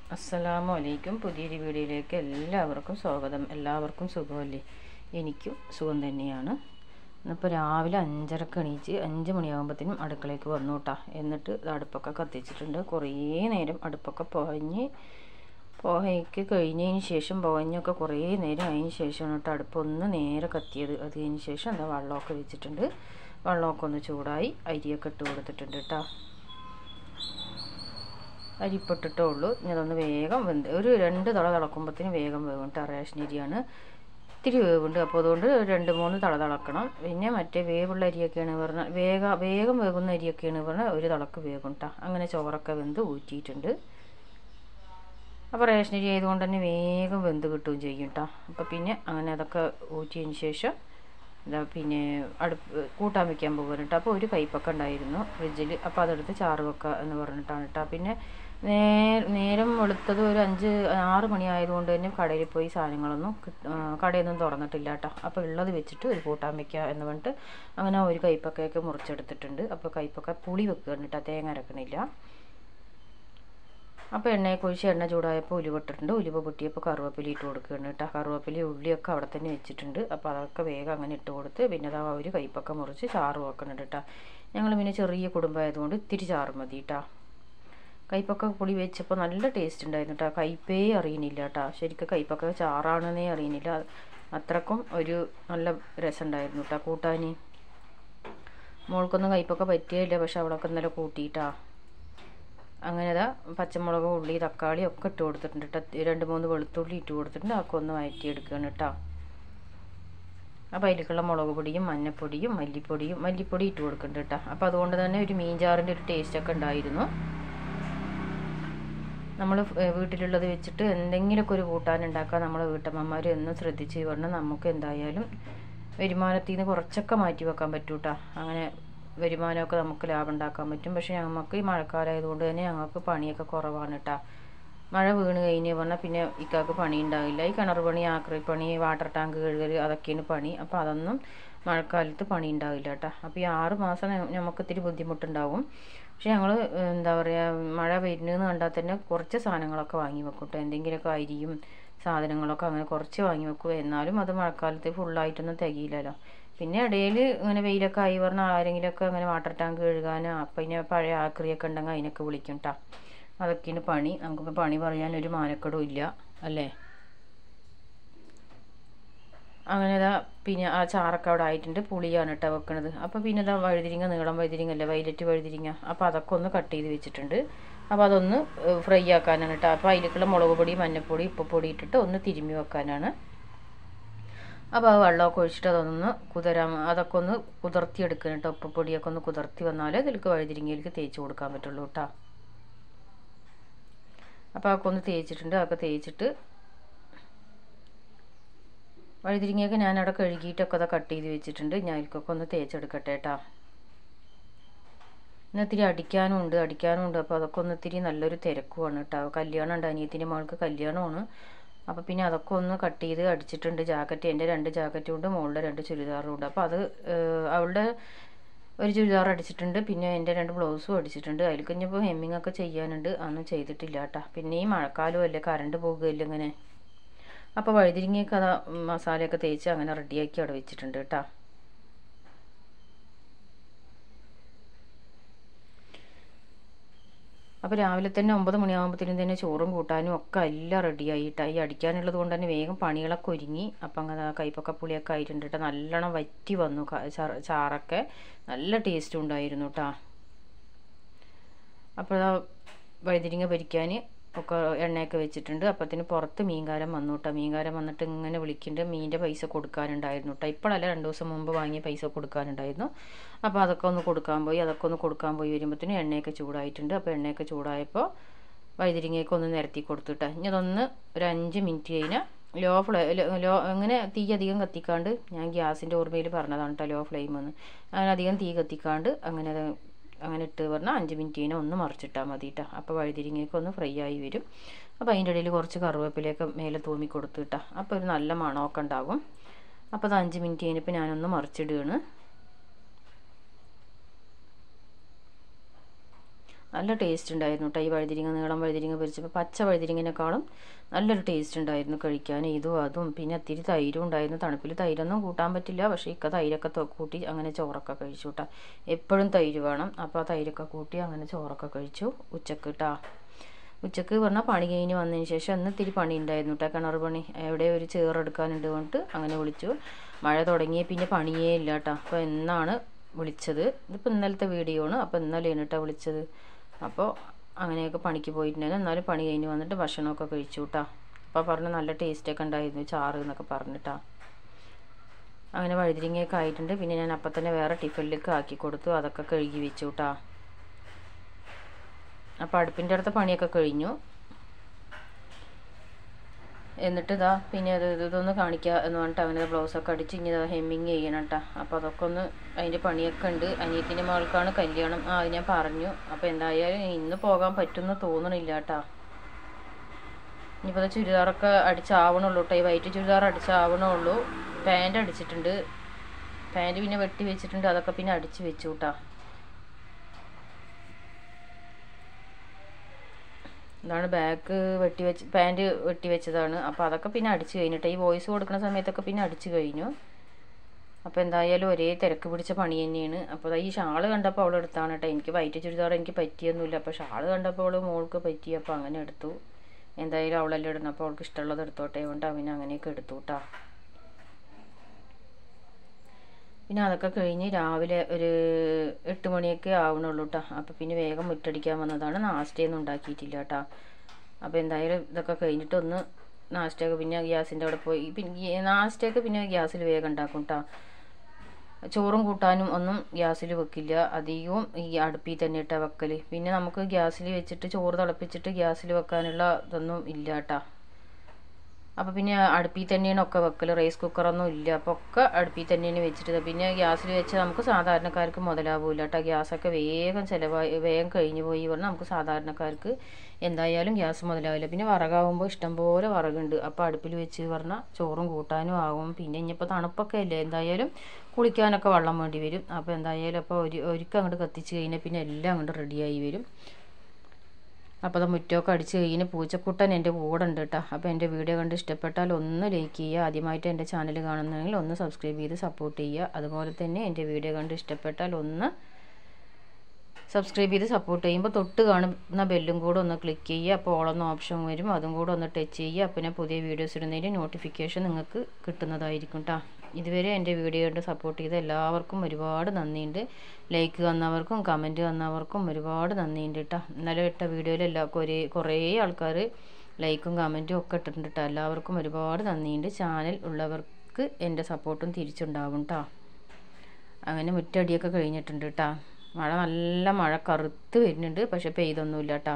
അസ്സലാമു അലൈക്കും പുതിയൊരു വീഡിയോയിലേക്ക് എല്ലാവർക്കും സ്വാഗതം എല്ലാവർക്കും സുഖമല്ലേ എനിക്കും സുഖം തന്നെയാണ് ഇന്നിപ്പോൾ രാവിലെ അഞ്ചരക്ക് എണീച്ച് അഞ്ച് മണിയാകുമ്പോഴത്തേനും അടുക്കളയ്ക്ക് വന്നു കേട്ടാ എന്നിട്ട് ഇത് അടുപ്പൊക്കെ കത്തിച്ചിട്ടുണ്ട് കുറേ നേരം അടുപ്പൊക്കെ പുകഞ്ഞ് പുകയ്ക്ക് കഴിഞ്ഞതിന് ശേഷം പുകഞ്ഞൊക്കെ കുറേ നേരം അതിന് ശേഷമാണ് കേട്ടോ അടുപ്പൊന്ന് നേരെ കത്തിയത് അത് കഴിഞ്ഞ് ശേഷം എന്താ വെള്ളമൊക്കെ വെച്ചിട്ടുണ്ട് വെള്ളമൊക്കെ ഒന്ന് ചൂടായി അരിയൊക്കെ ഇട്ട് കൊടുത്തിട്ടുണ്ട് കേട്ടോ അരിപ്പൊട്ടിട്ടേ ഉള്ളൂ ഇനി അതൊന്ന് വേഗം വെന്ത് ഒരു രണ്ട് തള തിളക്കുമ്പോഴത്തേന് വേഗം വേവും കേട്ടോ റേഷൻ അരിയാണ് ഇത്തിരി വേവുണ്ട് അപ്പോൾ അതുകൊണ്ട് രണ്ട് മൂന്ന് തള തിളക്കണം പിന്നെ മറ്റേ വേവുള്ള അരിയൊക്കെയാണ് പറഞ്ഞാൽ വേഗ വേഗം വേകുന്ന അരിയൊക്കെയാണ് പറഞ്ഞാൽ ഒരു തിളക്ക് വേകും കേട്ടോ അങ്ങനെ ചോറൊക്കെ വെന്ത് ഊറ്റിയിട്ടുണ്ട് അപ്പോൾ റേഷൻ അരി ആയതുകൊണ്ട് തന്നെ വേഗം വെന്ത് കിട്ടുകയും ചെയ്യും കേട്ടോ അപ്പോൾ പിന്നെ അങ്ങനെ അതൊക്കെ ഊറ്റിയതിന് ശേഷം എന്താ പിന്നെ അടുപ്പ് കൂട്ടാൻ വെക്കാൻ പോകുന്നു കേട്ടോ അപ്പോൾ ഒരു കയ്പ്പൊക്കെ ഉണ്ടായിരുന്നു ഫ്രിഡ്ജിൽ അപ്പോൾ അതെടുത്ത് ചാറ് വെക്കുക എന്ന് പറഞ്ഞിട്ടാണ് കേട്ടോ പിന്നെ നേ നേരം വെളുത്തത് ഒരു അഞ്ച് ആറ് മണി ആയതുകൊണ്ട് തന്നെ കടയിൽ പോയി സാധനങ്ങളൊന്നും കടയൊന്നും തുറന്നിട്ടില്ല കേട്ടോ അപ്പോൾ ഉള്ളത് വെച്ചിട്ട് ഒരു കൂട്ടാൻ വെക്കുക എന്ന് പറഞ്ഞിട്ട് അങ്ങനെ ഒരു കയ്പ്പൊക്കെയൊക്കെ മുറിച്ചെടുത്തിട്ടുണ്ട് അപ്പോൾ കയ്പ്പൊക്കെ പുളി വെക്കുകയാണ് കേട്ടോ തേങ്ങ അരക്കണില്ല അപ്പോൾ എണ്ണയൊക്കെ ഒഴിച്ച് എണ്ണ ചൂടായപ്പോൾ ഉലുവ ഇട്ടിട്ടുണ്ട് ഉലുവ പൊട്ടിയപ്പോൾ കറുവേപ്പില ഇട്ട് കൊടുക്കുകയാണ് കേട്ടോ കറുവേപ്പില ഉള്ളിയൊക്കെ അവിടെ തന്നെ വെച്ചിട്ടുണ്ട് അപ്പോൾ അതൊക്കെ വേഗം അങ്ങനെ ഇട്ട് കൊടുത്ത് പിന്നെ അതാ ഒരു കയ്പ്പൊക്കെ മുറിച്ച് ചാറ് വെക്കുന്നുണ്ട് കേട്ടോ ഞങ്ങൾ പിന്നെ ചെറിയ കുടുംബമായതുകൊണ്ട് ഇത്തിരി ചാറ് മതി കേട്ടോ കയ്പ്പൊക്കെ പുളി വെച്ചപ്പോൾ നല്ല ടേസ്റ്റ് ഉണ്ടായിരുന്നു കേട്ടോ കയ്പേ അറിയുന്നില്ല കേട്ടോ ശരിക്കും കയ്പ്പൊക്കെ ചാറാണെന്നേ അറിയുന്നില്ല അത്രക്കും ഒരു നല്ല രസം ഉണ്ടായിരുന്നു കേട്ടോ കൂട്ടാൻ മോൾക്കൊന്നും കയ്പ്പൊക്കെ പറ്റിയില്ല പക്ഷെ അവളൊക്കെ ഇന്നലെ കൂട്ടിയിട്ടാ അങ്ങനെ ഇതാ പച്ചമുളക് ഉള്ളി തക്കാളി ഒക്കെ ഇട്ട് കൊടുത്തിട്ടുണ്ട് കേട്ടോ രണ്ട് മൂന്ന് വെളുത്തുള്ളി ഇട്ട് കൊടുത്തിട്ടുണ്ട് അതൊക്കെ ഒന്ന് വഴറ്റിയെടുക്കുകയാണ് കേട്ടോ അപ്പോൾ അതിലേക്കുള്ള മുളക് പൊടിയും മഞ്ഞൾപ്പൊടിയും മല്ലിപ്പൊടിയും മല്ലിപ്പൊടി ഇട്ട് കൊടുക്കുന്നുണ്ട് കേട്ടോ അപ്പോൾ അതുകൊണ്ട് തന്നെ ഒരു മീൻചാറിൻ്റെ ഒരു ടേസ്റ്റൊക്കെ ഉണ്ടായിരുന്നു നമ്മൾ വീട്ടിലുള്ളത് വെച്ചിട്ട് എന്തെങ്കിലുമൊക്കെ ഒരു കൂട്ടാൻ ഉണ്ടാക്കാൻ നമ്മളെ വീട്ടമ്മമാർ എന്നും ശ്രദ്ധിച്ച് പറഞ്ഞാൽ നമുക്ക് എന്തായാലും വരുമാനത്തിൽ നിന്ന് കുറച്ചൊക്കെ മാറ്റി വെക്കാൻ പറ്റൂ കേട്ടോ അങ്ങനെ വരുമാനമൊക്കെ നമുക്ക് ലാഭം ഉണ്ടാക്കാൻ പറ്റും പക്ഷേ ഞങ്ങൾക്ക് ഈ മഴക്കാലമായതുകൊണ്ട് തന്നെ ഞങ്ങൾക്ക് പണിയൊക്കെ കുറവാണ് കേട്ടോ മഴ വീണ് കഴിഞ്ഞ് പറഞ്ഞാൽ പിന്നെ ഇക്കാക്ക് പണി ഉണ്ടാവില്ല ഈ കിണർ പണി ആക്രി പണി വാട്ടർ ടാങ്ക് കഴുകൽ അതൊക്കെയാണ് പണി അപ്പോൾ അതൊന്നും മഴക്കാലത്ത് പണി ഉണ്ടാവില്ല കേട്ടോ അപ്പോൾ ഈ ആറ് മാസം നമുക്ക് ഇത്തിരി ബുദ്ധിമുട്ടുണ്ടാവും പക്ഷെ ഞങ്ങൾ എന്താ പറയുക മഴ വരുന്നതെന്ന് കണ്ടാൽ തന്നെ കുറച്ച് സാധനങ്ങളൊക്കെ വാങ്ങി വെക്കും കേട്ടോ എന്തെങ്കിലുമൊക്കെ അരിയും സാധനങ്ങളൊക്കെ അങ്ങനെ കുറച്ച് വാങ്ങി വെക്കും എന്നാലും അത് മഴക്കാലത്ത് ഫുള്ളായിട്ടൊന്നും തികയില്ലല്ലോ പിന്നെ ഇടയിൽ ഇങ്ങനെ വെയിലൊക്കെ ആയി പറഞ്ഞാൽ ആരെങ്കിലുമൊക്കെ അങ്ങനെ വാട്ടർ ടാങ്ക് കഴുകാനോ അപ്പം ഇനി പഴയ ആക്രിയൊക്കെ ഉണ്ടെങ്കിൽ അതിനൊക്കെ വിളിക്കും കേട്ടോ അതൊക്കെയാണ് പണി നമുക്കിപ്പോൾ പണി പറയാൻ ഒരു മാനക്കെടും ഇല്ല അല്ലേ അങ്ങനെ ഇതാ പിന്നെ ആ ചാറൊക്കെ അവിടെ ആയിട്ടുണ്ട് പുളിയാണ് കേട്ടോ വെക്കണത് അപ്പോൾ പിന്നെ ഇതാ വഴുതിരിങ്ങ നീളം വഴുതിരിങ്ങ അല്ലേ വൈലറ്റ് വഴുതിരിങ്ങ അപ്പോൾ അതൊക്കെ ഒന്ന് കട്ട് ചെയ്ത് വെച്ചിട്ടുണ്ട് അപ്പോൾ അതൊന്ന് ഫ്രൈ ആക്കാനാണ് കേട്ടോ അപ്പോൾ അതിലേക്കുള്ള മുളക് പൊടി മഞ്ഞൾപ്പൊടി ഉപ്പുപൊടി ഇട്ടിട്ട് ഒന്ന് തിരുമ്മി വെക്കാനാണ് അപ്പോൾ അത് വെള്ളമൊക്കെ ഒഴിച്ചിട്ട് അതൊന്ന് കുതിരാൻ അതൊക്കെ ഒന്ന് കുതിർത്തി എടുക്കണം കേട്ടോ ഉപ്പുപൊടിയൊക്കെ ഒന്ന് കുതിർത്തി വന്നാലേ ഇതിലേക്ക് വഴുതിരിങ്ങയിലേക്ക് തേച്ച് കൊടുക്കാൻ പറ്റുള്ളൂ കേട്ടോ അപ്പോൾ അതൊക്കെ ഒന്ന് തേച്ചിട്ടുണ്ട് അതൊക്കെ തേച്ചിട്ട് വഴുതിരിങ്ങയൊക്കെ ഞാനവിടെ കഴുകിയിട്ടൊക്കെ അത് കട്ട് ചെയ്ത് വെച്ചിട്ടുണ്ട് ഞാൻ ഇതിൽക്കൊക്കെ ഒന്ന് തേച്ചെടുക്കട്ടെ കേട്ടോ ഇന്ന് ഇത്തിരി അടിക്കാനും ഉണ്ട് അടിക്കാനും ഉണ്ട് അപ്പോൾ അതൊക്കെ ഒന്ന് ഇത്തിരി നല്ലൊരു തിരക്കുമാണ് കേട്ടോ കല്യാണം ഉണ്ട് അനിയത്തിൻ്റെ മകൾക്ക് കല്യാണമാണ് അപ്പോൾ പിന്നെ അതൊക്കെ ഒന്ന് കട്ട് ചെയ്ത് അടിച്ചിട്ടുണ്ട് ജാക്കറ്റ് എൻ്റെ രണ്ട് ജാക്കറ്റും ഉണ്ട് മോളുടെ രണ്ട് ചുരിദാറും ഉണ്ട് അപ്പോൾ അത് അവളുടെ ഒരു ചുരിദാർ അടിച്ചിട്ടുണ്ട് പിന്നെ എൻ്റെ രണ്ട് ബ്ലൗസും അടിച്ചിട്ടുണ്ട് അതിൽ കഴിഞ്ഞപ്പോൾ ഹെമ്മിങ് ഒക്കെ ചെയ്യാനുണ്ട് അതൊന്നും ചെയ്തിട്ടില്ല കേട്ടോ പിന്നെ ഈ മഴക്കാലം അല്ലേ കറണ്ട് പോകുകയല്ലേ ഇങ്ങനെ അപ്പോൾ വഴുതിരിങ്ങയൊക്കെ അത് മസാലയൊക്കെ തേച്ച് അങ്ങനെ റെഡിയാക്കി അവിടെ വെച്ചിട്ടുണ്ട് കേട്ടോ അപ്പോൾ രാവിലെ തന്നെ ഒമ്പത് മണിയാകുമ്പോഴത്തേനും തന്നെ ചോറും കൂട്ടാനും ഒക്കെ എല്ലാം റെഡിയായിട്ടായി അടിക്കാനുള്ളത് കൊണ്ട് തന്നെ വേഗം പണികളൊക്കെ ഒരുങ്ങി അപ്പം അങ്ങനെ കൈപ്പൊക്കെ പുളിയൊക്കെ ആയിട്ടുണ്ട് കേട്ടോ നല്ലോണം വറ്റി വന്നു ചാറൊക്കെ നല്ല ടേസ്റ്റും ഉണ്ടായിരുന്നു കേട്ടോ അപ്പോൾ വഴുതിരിങ്ങ പൊരിക്കാൻ ഒക്കെ എണ്ണയൊക്കെ വെച്ചിട്ടുണ്ട് അപ്പത്തിന് പുറത്ത് മീൻകാരൻ വന്നു കേട്ടോ മീൻകാരൻ വന്നിട്ട് ഇങ്ങനെ വിളിക്കുന്നുണ്ട് മീനിൻ്റെ പൈസ കൊടുക്കാനുണ്ടായിരുന്നു കേട്ടോ ഇപ്പോഴല്ല രണ്ട് ദിവസം മുമ്പ് വാങ്ങിയ പൈസ കൊടുക്കാനുണ്ടായിരുന്നു അപ്പോൾ അതൊക്കെ ഒന്ന് കൊടുക്കാൻ പോയി അതൊക്കെ ഒന്ന് കൊടുക്കാൻ പോയി വരുമ്പോഴത്തേനും എണ്ണയൊക്കെ ചൂടായിട്ടുണ്ട് അപ്പോൾ എണ്ണയൊക്കെ ചൂടായപ്പോൾ വൈതിരിങ്ങയൊക്കെ ഒന്ന് നിരത്തി കൊടുത്തിട്ടാ ഇനി അതൊന്ന് ഒരു അഞ്ച് മിനിറ്റ് കഴിഞ്ഞാൽ ലോ ഫ്ലേ ലോ അങ്ങനെ തീ അധികം കത്തിക്കാണ്ട് ഞാൻ ഗ്യാസിൻ്റെ ഓർമ്മയിൽ പറഞ്ഞതാണ് കേട്ടോ ലോ ഫ്ലെയിം എന്ന് അങ്ങനെ അധികം തീ കത്തിക്കാണ്ട് അങ്ങനെ അങ്ങനെ ഇട്ട് പറഞ്ഞാൽ അഞ്ച് മിനിറ്റ് കഴിഞ്ഞാൽ ഒന്ന് മറിച്ചിട്ടാൽ മതി കേട്ടോ അപ്പോൾ വഴുതിരിങ്ങയൊക്കെ ഒന്ന് ഫ്രൈ ആയി വരും അപ്പോൾ അതിൻ്റെ ഇടയിൽ കുറച്ച് കറിവേപ്പിലയൊക്കെ മേലെ തൂമി കൊടുത്തിട്ടാ അപ്പോൾ ഒരു നല്ല മണമൊക്കെ ഉണ്ടാകും അപ്പോൾ അത് അഞ്ച് മിനിറ്റ് കഴിഞ്ഞപ്പോൾ ഞാനൊന്ന് മറിച്ചിടുകയാണ് നല്ല ടേസ്റ്റ് ഉണ്ടായിരുന്നു കേട്ടോ ഈ വഴുതിരിങ്ങ നീളം വഴുതിരിങ്ങ പൊരിച്ചപ്പോൾ പച്ച വഴുതിരിങ്ങിനേക്കാളും നല്ലൊരു ടേസ്റ്റ് ഉണ്ടായിരുന്നു കഴിക്കാൻ ഇതും അതും പിന്നെ ഒത്തിരി തൈരും ഉണ്ടായിരുന്നു തണുപ്പിൽ തൈരൊന്നും കൂട്ടാൻ പറ്റില്ല പക്ഷേ ഇക്ക തൈരൊക്കെ തൊ- കൂട്ടി അങ്ങനെ ചോറൊക്കെ കഴിച്ചു കേട്ടോ എപ്പോഴും തൈര് വേണം അപ്പോൾ ആ തൈരൊക്കെ കൂട്ടി അങ്ങനെ ചോറൊക്കെ കഴിച്ചു ഉച്ചക്ക് കേട്ടോ ഉച്ചക്ക് പറഞ്ഞാൽ പണി കഴിഞ്ഞ് വന്നതിന് ശേഷം അന്ന് ഇത്തിരി പണി ഉണ്ടായിരുന്നു കേട്ടോ കിണർ പണി എവിടെ ഒരു ചേറെടുക്കാനുണ്ട് പറഞ്ഞിട്ട് അങ്ങനെ വിളിച്ചു മഴ തുടങ്ങിയ പിന്നെ പണിയേ ഇല്ല കേട്ടോ അപ്പോൾ എന്നാണ് വിളിച്ചത് ഇതിപ്പോൾ ഇന്നലത്തെ വീഡിയോ ആണ് അപ്പോൾ ഇന്നലെയാണ് കേട്ടോ വിളിച്ചത് അപ്പോൾ അങ്ങനെയൊക്കെ പണിക്ക് പോയിട്ടുണ്ടായിരുന്നു എന്നാലും പണി കഴിഞ്ഞ് വന്നിട്ട് ഭക്ഷണമൊക്കെ കഴിച്ചു കേട്ടോ അപ്പോൾ പറഞ്ഞു നല്ല ടേസ്റ്റൊക്കെ ഉണ്ടായിരുന്നു ചാറ് എന്നൊക്കെ പറഞ്ഞിട്ടാ അങ്ങനെ വഴുതിരിങ്ങയൊക്കെ ആയിട്ടുണ്ട് പിന്നെ ഞാൻ അപ്പം തന്നെ വേറെ ടിഫിനിലേക്ക് ആക്കി കൊടുത്തു അതൊക്കെ കഴുകി വെച്ചു കേട്ടോ അപ്പോൾ അടുപ്പിൻ്റെ അടുത്ത പണിയൊക്കെ കഴിഞ്ഞു എന്നിട്ട് ഇതാ പിന്നെ അത് ഇത് ഇതൊന്ന് കാണിക്കുക എന്ന് പറഞ്ഞിട്ട് അവനത് ബ്ലൗസൊക്കെ അടിച്ച് ഇനി ഇതാ ഹെമ്മിങ് ചെയ്യണം കേട്ടോ അപ്പോൾ അതൊക്കെ ഒന്ന് അതിൻ്റെ പണിയൊക്കെ ഉണ്ട് അനിയത്തിൻ്റെ മകൾക്കാണ് കല്യാണം ആ അത് ഞാൻ പറഞ്ഞു അപ്പോൾ എന്തായാലും ഇന്ന് പോകാൻ പറ്റുമെന്ന് തോന്നണില്ല കേട്ടോ ഇനിയിപ്പോൾ അത് ചുരിദാറൊക്കെ അടിച്ചാവണുള്ളൂ കേട്ടോ ഈ വൈറ്റ് ചുരിദാർ അടിച്ചാവണുള്ളൂ പാൻറ് അടിച്ചിട്ടുണ്ട് പാൻറ് പിന്നെ വെട്ടി വെച്ചിട്ടുണ്ട് അതൊക്കെ പിന്നെ അടിച്ച് വെച്ചു കേട്ടോ ഇതാണ് ബാക്ക് വെട്ടി വെച്ച് പാൻറ് വെട്ടി വെച്ചതാണ് അപ്പോൾ അതൊക്കെ പിന്നെ അടിച്ച് കഴിഞ്ഞിട്ട് ഈ വോയിസ് കൊടുക്കുന്ന സമയത്തൊക്കെ പിന്നെ അടിച്ച് കഴിഞ്ഞു അപ്പോൾ എന്തായാലും ഒരേ തിരക്ക് പിടിച്ച പണി തന്നെയാണ് അപ്പോൾ ഈ ഷാള് കണ്ടപ്പോൾ അവൾ എടുത്താണ് കേട്ടോ എനിക്ക് വൈറ്റ് ചുരിദാർ എനിക്ക് പറ്റിയൊന്നുമില്ല അപ്പോൾ ഷാള് കണ്ടപ്പോൾ അവൾ മോൾക്ക് പറ്റി അപ്പോൾ അങ്ങനെ എടുത്തു എന്തായാലും അവളെല്ലാം ഇടുന്നു അപ്പോൾ അവൾക്ക് ഇഷ്ടമുള്ളത് എടുത്തോട്ടെ കൊണ്ട് അവന് അങ്ങനെയൊക്കെ എടുത്തു കേട്ടോ പിന്നെ അതൊക്കെ കഴിഞ്ഞ് രാവിലെ ഒരു എട്ട് മണിയൊക്കെ ആവണുള്ളൂ കേട്ടോ അപ്പോൾ പിന്നെ വേഗം മുറ്റടിക്കാൻ വന്നതാണ് നാസ്റ്റയൊന്നും ഉണ്ടാക്കിയിട്ടില്ല കേട്ടോ അപ്പോൾ എന്തായാലും ഇതൊക്കെ കഴിഞ്ഞിട്ട് ഒന്ന് നാസ്റ്റയൊക്കെ പിന്നെ ഗ്യാസിൻ്റെ അവിടെ പോയി പിന്നെ നാസ്റ്റയൊക്കെ പിന്നെ ഗ്യാസിൽ വേഗം ഉണ്ടാക്കും കേട്ടോ ചോറും കൂട്ടാനും ഒന്നും ഗ്യാസിൽ വെക്കില്ല അധികവും ഈ അടുപ്പിൽ തന്നെ ഇട്ടാ വെക്കൽ പിന്നെ നമുക്ക് ഗ്യാസിൽ വെച്ചിട്ട് ചോറ് തിളപ്പിച്ചിട്ട് ഗ്യാസിൽ വെക്കാനുള്ള ഇതൊന്നും ഇല്ല കേട്ടോ അപ്പോൾ പിന്നെ അടുപ്പിൽ തന്നെയാണ് ഒക്കെ വെക്കൽ റൈസ് കുക്കറൊന്നും ഇല്ല അപ്പോൾ ഒക്കെ അടുപ്പിൽ തന്നെയാണ് വെച്ചിട്ട് പിന്നെ ഗ്യാസിൽ വെച്ച് നമുക്ക് സാധാരണക്കാർക്ക് മുതലാവില്ല കേട്ടോ ഗ്യാസൊക്കെ വേഗം ചിലവായി വേഗം കഴിഞ്ഞു പോയി പറഞ്ഞാൽ നമുക്ക് സാധാരണക്കാർക്ക് എന്തായാലും ഗ്യാസ് മുതലാവില്ല പിന്നെ വിറകാവുമ്പോൾ ഇഷ്ടംപോലെ വിറകുണ്ട് അപ്പോൾ അടുപ്പിൽ വെച്ച് പറഞ്ഞാൽ ചോറും കൂട്ടാനും ആവും പിന്നെ ഇനിയിപ്പോൾ തണുപ്പൊക്കെ അല്ലേ എന്തായാലും കുളിക്കാനൊക്കെ വെള്ളം വേണ്ടി വരും അപ്പോൾ എന്തായാലും അപ്പോൾ ഒരു ഒരിക്കൽ അങ്ങോട്ട് കത്തിച്ച് കഴിഞ്ഞാൽ പിന്നെ എല്ലാം അങ്ങോട്ട് റെഡിയായി വരും അപ്പോൾ അത് മുറ്റമൊക്കെ അടിച്ച് കഴിഞ്ഞ് പൂച്ചക്കുട്ടൻ എൻ്റെ കൂടെ ഉണ്ട് കേട്ടോ അപ്പോൾ എൻ്റെ വീഡിയോ കണ്ട് ഇഷ്ടപ്പെട്ടാൽ ഒന്ന് ലൈക്ക് ചെയ്യുക ആദ്യമായിട്ട് എൻ്റെ ചാനൽ കാണുന്നതെങ്കിൽ ഒന്ന് സബ്സ്ക്രൈബ് ചെയ്ത് സപ്പോർട്ട് ചെയ്യുക അതുപോലെ തന്നെ എൻ്റെ വീഡിയോ കണ്ട് ഇഷ്ടപ്പെട്ടാൽ ഒന്ന് സബ്സ്ക്രൈബ് ചെയ്ത് സപ്പോർട്ട് ചെയ്യുമ്പോൾ തൊട്ട് കാണുന്ന ബെല്ലും കൂടെ ഒന്ന് ക്ലിക്ക് ചെയ്യുക അപ്പോൾ ഓളൊന്ന് ഓപ്ഷൻ വരും അതും കൂടെ ഒന്ന് ടച്ച് ചെയ്യുക പിന്നെ പുതിയ വീഡിയോസ് ഇടുന്നതിൻ്റെ നോട്ടിഫിക്കേഷൻ നിങ്ങൾക്ക് കിട്ടുന്നതായിരിക്കും കേട്ടോ ഇതുവരെ എൻ്റെ വീഡിയോ കണ്ട് സപ്പോർട്ട് ചെയ്ത എല്ലാവർക്കും ഒരുപാട് നന്ദിയുണ്ട് ലൈക്ക് തന്നവർക്കും കമൻറ്റ് തന്നവർക്കും ഒരുപാട് നന്ദിയുണ്ട് കേട്ടോ ഇന്നലെ ഇട്ട വീഡിയോയിൽ എല്ലാവർക്കും ഒരേ കുറേ ആൾക്കാർ ലൈക്കും കമൻറ്റും ഒക്കെ ഇട്ടിട്ടുണ്ട് കേട്ടോ എല്ലാവർക്കും ഒരുപാട് നന്ദിയുണ്ട് ചാനൽ ഉള്ളവർക്ക് എൻ്റെ സപ്പോർട്ടും തിരിച്ചുണ്ടാവും കേട്ടോ അങ്ങനെ മുറ്റടിയൊക്കെ കഴിഞ്ഞിട്ടുണ്ട് കേട്ടോ മഴ നല്ല മഴ കറുത്ത് വരുന്നുണ്ട് പക്ഷെ പെയ്തൊന്നുമില്ല കേട്ടോ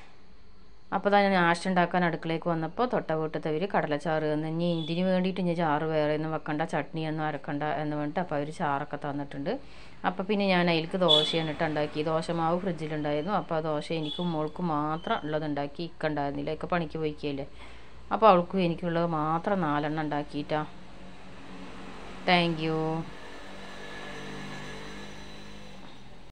അപ്പോൾ തന്നെ ഞാൻ ആശ ഉണ്ടാക്കാൻ അടുക്കളയ്ക്ക് വന്നപ്പോൾ തൊട്ട വീട്ടത്തവർ കടലച്ചാറ് തന്നു ഇനി ഇതിന് വേണ്ടിയിട്ട് ഇനി ചാറ് വേറെ ഒന്നും വെക്കണ്ട ചട്നി ഒന്നും അരക്കണ്ട എന്ന് പറഞ്ഞിട്ട് അപ്പോൾ അവർ ചാറൊക്കെ തന്നിട്ടുണ്ട് അപ്പോൾ പിന്നെ ഞാൻ അതിലേക്ക് ദോശയാണ് ഇട്ട് ഉണ്ടാക്കി ദോശമാവ് ഫ്രിഡ്ജിലുണ്ടായിരുന്നു അപ്പോൾ ആ ദോശ എനിക്കും മോൾക്കും മാത്രം ഉള്ളത് ഉണ്ടാക്കി ഇക്കുണ്ടായിരുന്നില്ല ഒക്കെ പണിക്ക് പോയിക്കല്ലേ അപ്പോൾ അവൾക്കും എനിക്കുള്ളത് മാത്രം നാലെണ്ണം ഉണ്ടാക്കിയിട്ടാ താങ്ക് യു